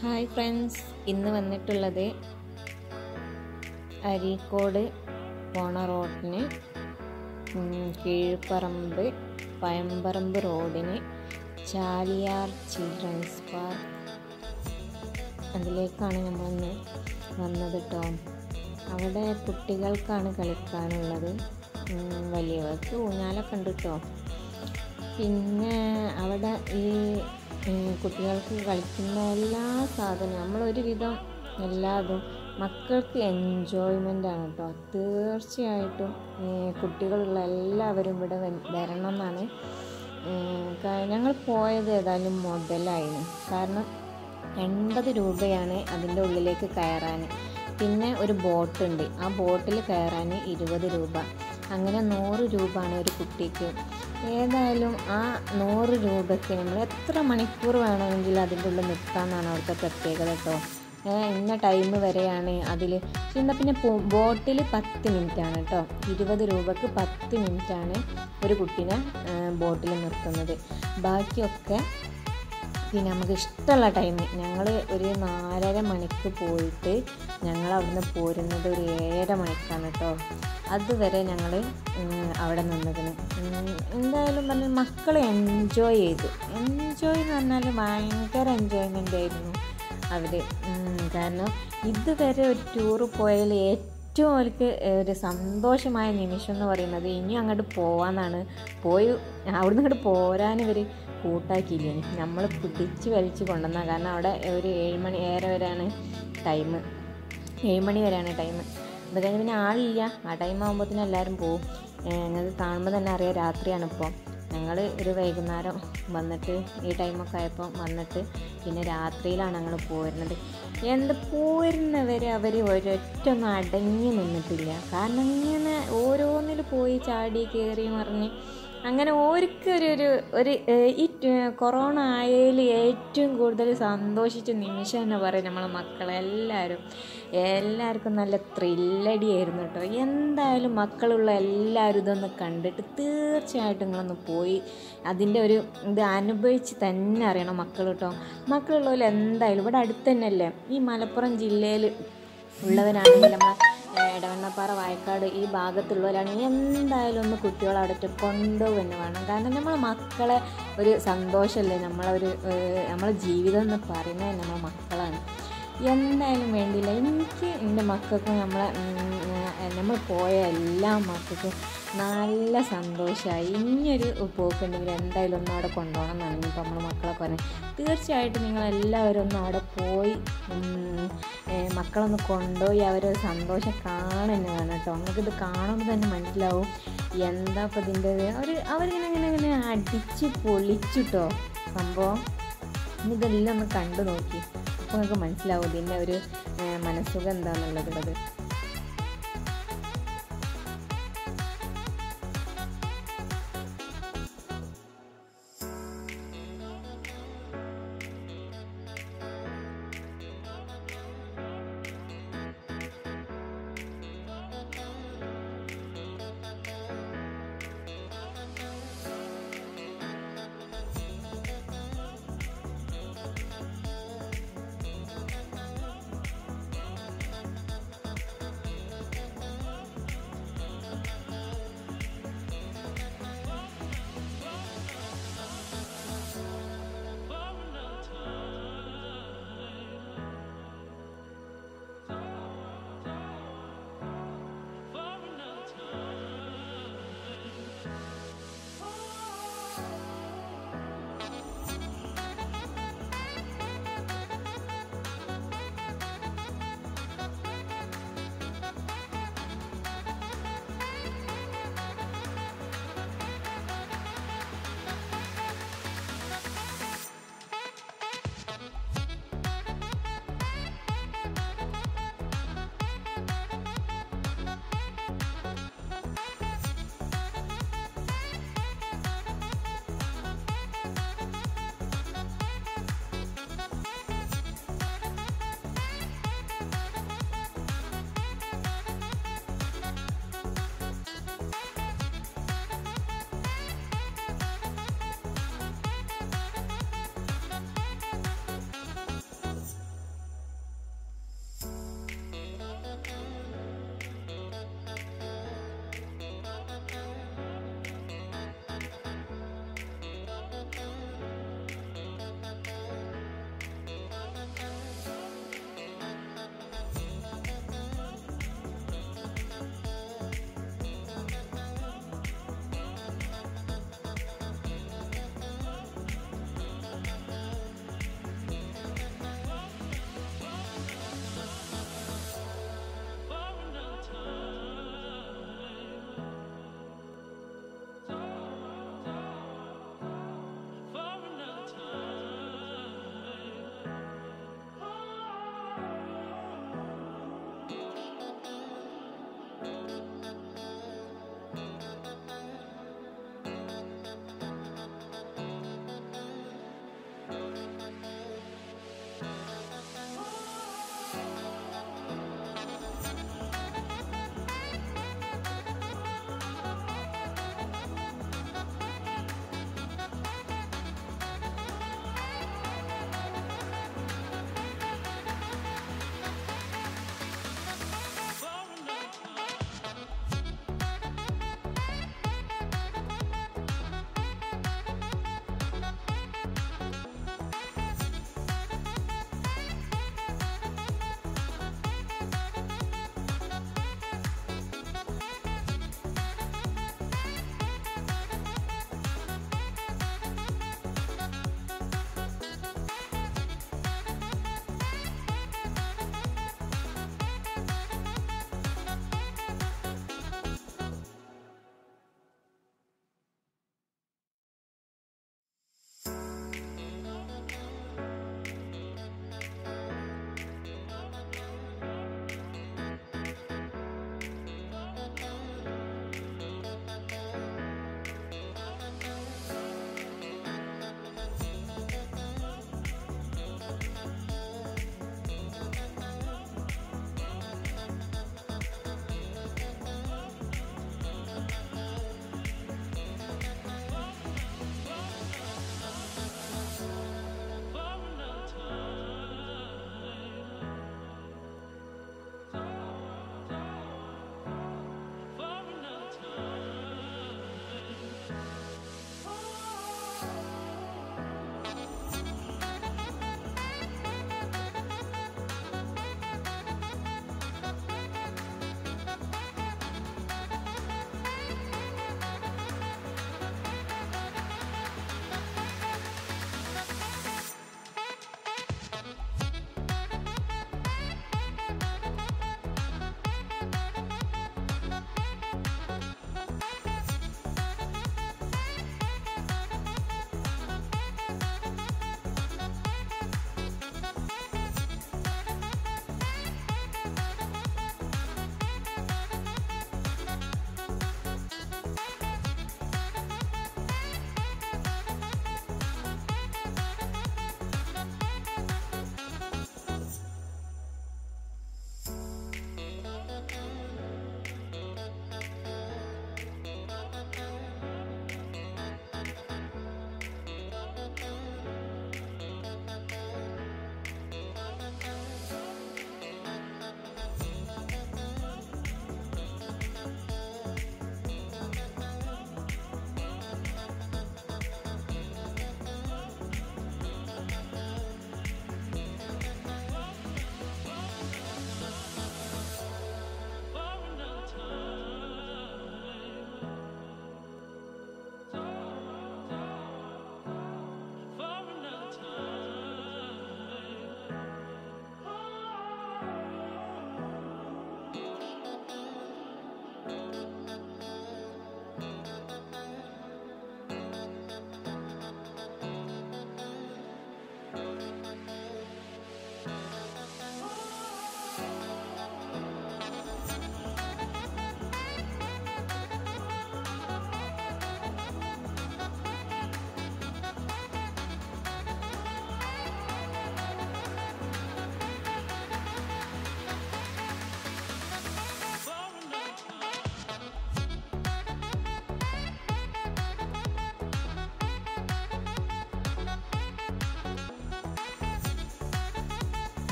hi friends ഇന്ന് വന്നിട്ടുള്ളത് അരീക്കോട് പോണ റോഡിന് ഉം, കീഴ്പ്പറമ്പ് പയമ്പറമ്പ് റോഡിന് ചാലിയാർ ചിൽഡ്രൻസ് പാർക്ക് അതിലേക്കാണ് നമ്മളിന്ന് വന്നത് കേട്ടോ അവിടെ കുട്ടികൾക്കാണ് കളിക്കാനുള്ളത് ഉം, വലിയവർക്ക് ഊഞ്ഞാലൊക്കെ ഉണ്ട് കേട്ടോ പിന്നെ അവിടെ ഈ ഉം, കുട്ടികൾക്ക് കളിക്കുന്ന എല്ലാ സാധനവും നമ്മളൊരുവിധം എല്ലാതും മക്കൾക്ക് എൻജോയ്മെൻ്റ് ആണ് കേട്ടോ തീർച്ചയായിട്ടും ഉം, കുട്ടികളുള്ള എല്ലാവരും ഇവിടെ വ- വരണം എന്നാണ് ഉം, കാ- ഞങ്ങൾ പോയത് ഏതായാലും മുതലായിരുന്നു കാരണം എൺപത് രൂപയാണ് അതിൻ്റെ ഉള്ളിലേക്ക് കയറാൻ പിന്നെ ഒരു ബോട്ടുണ്ട് ആ ബോട്ടിൽ കയറാൻ ഇരുപത് രൂപ അങ്ങനെ നൂറ് രൂപയാണ് ഒരു കുട്ടിക്ക് ഏതായാലും ആ നൂറ് രൂപയ്ക്ക് നമ്മൾ എത്ര മണിക്കൂർ വേണമെങ്കിലും അതിൻ്റെ ഉള്ളിൽ നിൽക്കാമെന്നാണ് അവിടുത്തെ പ്രത്യേകത കേട്ടോ ഏ, ഇന്ന ടൈം വരെയാണ് അതിൽ എന്നാൽ പിന്നെ ബോട്ടിൽ പത്ത് മിനിറ്റാണ് കേട്ടോ ഇരുപത് രൂപക്ക് പത്ത് മിനിറ്റാണ് ഒരു കുട്ടീനെ ബോട്ടിൽ നിർത്തുന്നത് ബാക്കിയൊക്കെ പിന്നെ നമുക്ക് ഇഷ്ടമുള്ള ടൈം ഞങ്ങൾ ഒരു നാലര മണിക്ക് പോയിട്ട് ഞങ്ങൾ അവിടുന്ന് പോരുന്നത് ഒരു ഏഴര മണിക്കാണ് കേട്ടോ അതുവരെ ഞങ്ങൾ അവിടെ നിന്നിരുന്നു എന്തായാലും പറഞ്ഞ മക്കൾ എൻജോയ് ചെയ്തു എൻജോയ് എന്ന് പറഞ്ഞാൽ ഭയങ്കര എൻജോയ്മെൻ്റ് ആയിരുന്നു അവർ കാരണം ഇതുവരെ ഒരു ടൂറ് പോയാൽ ഏറ്റവും അവർക്ക് ഒരു സന്തോഷമായ നിമിഷം എന്ന് പറയുന്നത് ഇനി അങ്ങോട്ട് പോവാന്നാണ് പോയി അവിടുന്ന് അങ്ങോട്ട് പോരാൻ ഇവർ കൂട്ടാക്കിയില്ലേ നമ്മൾ പിടിച്ച് വലിച്ച് കൊണ്ടുവന്നാൽ കാരണം അവിടെ ഒരു ഏഴ് മണി ഏറെ വരെയാണ് ടൈം ഏഴ് മണി വരെയാണ് ടൈം അത് കഴിഞ്ഞ് പിന്നെ ആളില്ല ആ ടൈം ആകുമ്പോഴത്തേനും എല്ലാവരും പോവും ഞങ്ങൾക്ക് കാണുമ്പോൾ തന്നെ അറിയാം രാത്രിയാണ് ഇപ്പോൾ ഞങ്ങൾ ഒരു വൈകുന്നേരം വന്നിട്ട് ഈ ടൈമൊക്കെ ആയപ്പോൾ വന്നിട്ട് പിന്നെ രാത്രിയിലാണ് ഞങ്ങൾ പോരുന്നത് എന്ത് പോരുന്നവരെ അവർ ഒരൊറ്റ ഒന്നും അടങ്ങി നിന്നിട്ടില്ല കാരണം ഇങ്ങനെ ഓരോന്നിൽ പോയി ചാടി കയറി മറിഞ്ഞ് അങ്ങനെ ഓർക്ക് ഒരു ഒരു ഒരു ഏഹ്, ഈ ട്- കൊറോണ ആയതിൽ ഏറ്റവും കൂടുതൽ സന്തോഷിച്ച നിമിഷം എന്ന് പറയും നമ്മളെ മക്കളെല്ലാവരും എല്ലാവർക്കും നല്ല ത്രില്ലടിയായിരുന്നു കേട്ടോ എന്തായാലും മക്കളുള്ള എല്ലാവരും ഇതൊന്ന് കണ്ടിട്ട് തീർച്ചയായിട്ടും നിങ്ങളൊന്ന് പോയി അതിൻ്റെ ഒരു ഇത് അനുഭവിച്ച് തന്നെ അറിയണം മക്കൾ കേട്ടോ മക്കളുള്ളവർ എന്തായാലും ഇവിടെ അടുത്ത് തന്നെയല്ലേ ഈ മലപ്പുറം ജില്ലയിൽ ഉള്ളവരാണെങ്കിൽ നമ്മളെ ഏഹ്, എടവണ്ണപ്പാറ വായക്കാട് ഈ ഭാഗത്തുള്ളവരാണെങ്കിൽ എന്തായാലും ഒന്ന് കുട്ടികളെ അവിടെ കൊണ്ടുപോകുക തന്നെ വേണം കാരണം നമ്മളെ മക്കളെ ഒരു സന്തോഷമല്ലേ നമ്മളെ ഒരു ഏഹ്, നമ്മളെ ജീവിതം എന്ന് പറയുന്നത് നമ്മളെ മക്കളാണ് എന്തായാലും വേണ്ടിയില്ല എനിക്ക് എൻ്റെ മക്കൾക്കും നമ്മളെ ഉം, ഏഹ്, നമ്മൾ പോയ എല്ലാ മക്കൾക്കും നല്ല സന്തോഷമായി ഇനിയൊരു പോക്കുണ്ടെങ്കിൽ എന്തായാലും ഒന്ന് അവിടെ കൊണ്ടുപോകണം എന്നാണ് ഇനിയിപ്പോൾ നമ്മൾ മക്കളെ പറഞ്ഞത് തീർച്ചയായിട്ടും നിങ്ങളെല്ലാവരും ഒന്ന് അവിടെ പോയി ഉം, ഏഹ്, മക്കളൊന്ന് കൊണ്ടുപോയി അവരെ സന്തോഷം കാണുക തന്നെ വേണം കേട്ടോ നമുക്കിത് കാണുമ്പോൾ തന്നെ മനസ്സിലാവും എന്താ ഇപ്പം ഇതിൻ്റെ അവർ അവരിങ്ങനെ ഇങ്ങനെ ഇങ്ങനെ അടിച്ച് പൊളിച്ചിട്ടോ സംഭവം ഇനി ഇതെല്ലാം ഒന്ന് കണ്ടു നോക്കി അപ്പോൾ നിങ്ങൾക്ക് മനസ്സിലാവും ഇതിൻ്റെ ഒരു ഏഹ്, മനസ്സുഖം എന്താണെന്നുള്ളത് കേട്ടോ